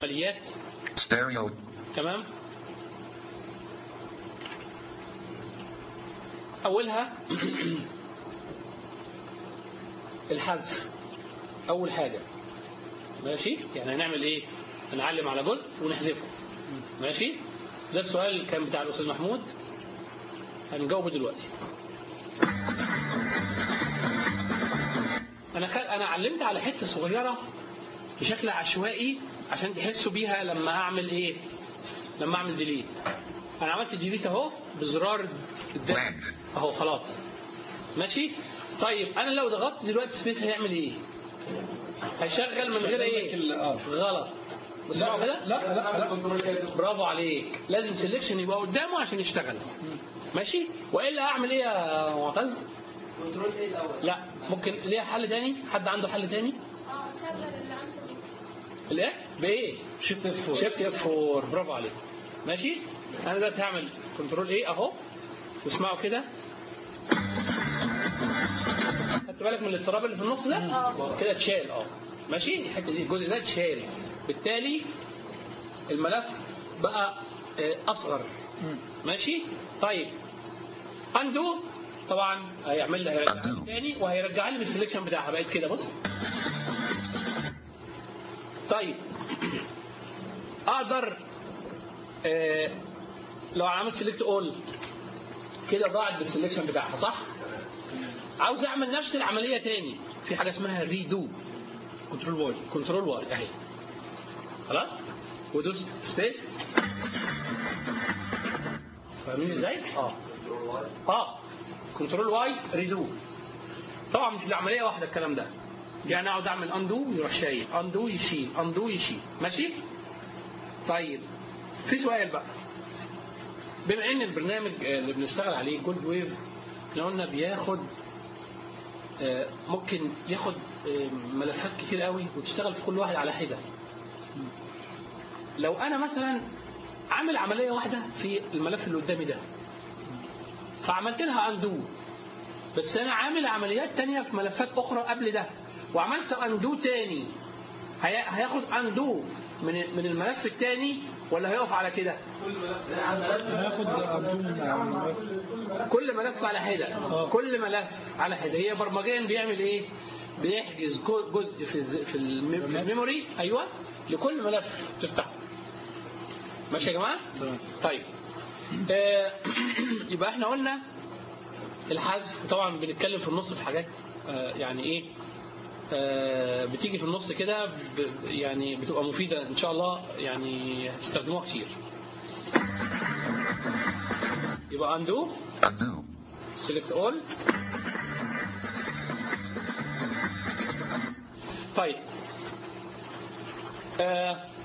عمليات stereo, تمام أولها الحذف أول حاجة ماشي يعني هنعمل إيه هنعلم على جزء ونحذفه ماشي ده السؤال كان بتاع الأستاذ محمود هنجاوبه دلوقتي أنا خل... أنا علمت على حتة صغيرة بشكل عشوائي عشان تحسوا بيها لما أعمل إيه لما أعمل ديليت أنا عملت ديليت أهو بزرار الد- blank, اهو خلاص ماشي طيب انا لو ضغطت دلوقتي سبيس هيعمل ايه هيشغل من غير ايه اه غلط اسمعوا كده لا لا لا برافو عليك لازم سelection يبقى قدامه عشان يشتغل ماشي والا اعمل ايه يا معتز كنترول ايه الاول لا ممكن ليه حل تاني حد عنده حل تاني اه شغل اللي عنده الايه بايه شيفت اف 4 شيفت اف 4 برافو عليك ماشي انا دلوقتي هعمل كنترول ايه اهو واسمعوا كده خدت بالك من الاضطراب اللي في النص ده اه. كده اتشال اه ماشي الحته دي الجزء ده اتشال بالتالي الملف بقى آه، اصغر ماشي طيب اندو طبعا هيعمل لي هيرجع لي Undo. تاني وهيرجع لي بالسلكشن بتاعها بقت كده بص طيب اقدر آه لو عملت سيلكت اول كده ضاعت بالسلكشن بتاعها صح عاوز اعمل نفس العمليه تاني في حاجه اسمها ريدو كنترول واي كنترول واي اهي خلاص ودوس سبيس فاهمين ازاي اه اه كنترول واي ريدو طبعا مش العمليه واحده الكلام ده يعني اقعد اعمل اندو يروح شايل اندو يشيل اندو يشيل ماشي طيب في سؤال بقى بما ان البرنامج آه، اللي بنشتغل عليه جولد ويف احنا قلنا بياخد آه، ممكن ياخد آه، ملفات كتير قوي وتشتغل في كل واحد على حده لو انا مثلا عامل عمليه واحده في الملف اللي قدامي ده فعملت لها اندو بس انا عامل عمليات تانية في ملفات اخرى قبل ده وعملت اندو تاني هي- هياخد اندو من من الملف التاني ولا هيقف على كده هاخد ابدون كل ملف على حده كل ملف على حده هي برمجيا بيعمل ايه بيحجز جو- جزء في الز- في الم- في الميموري ايوه لكل ملف تفتحه ماشي يا جماعه طيب آه، يبقى احنا قلنا الحذف طبعا بنتكلم في النص في حاجات آه، يعني ايه آه، بتيجي في النص كده ب- يعني بتبقى مفيده ان شاء الله يعني هتستخدموها كتير يبقى اندو undo, select all طيب آه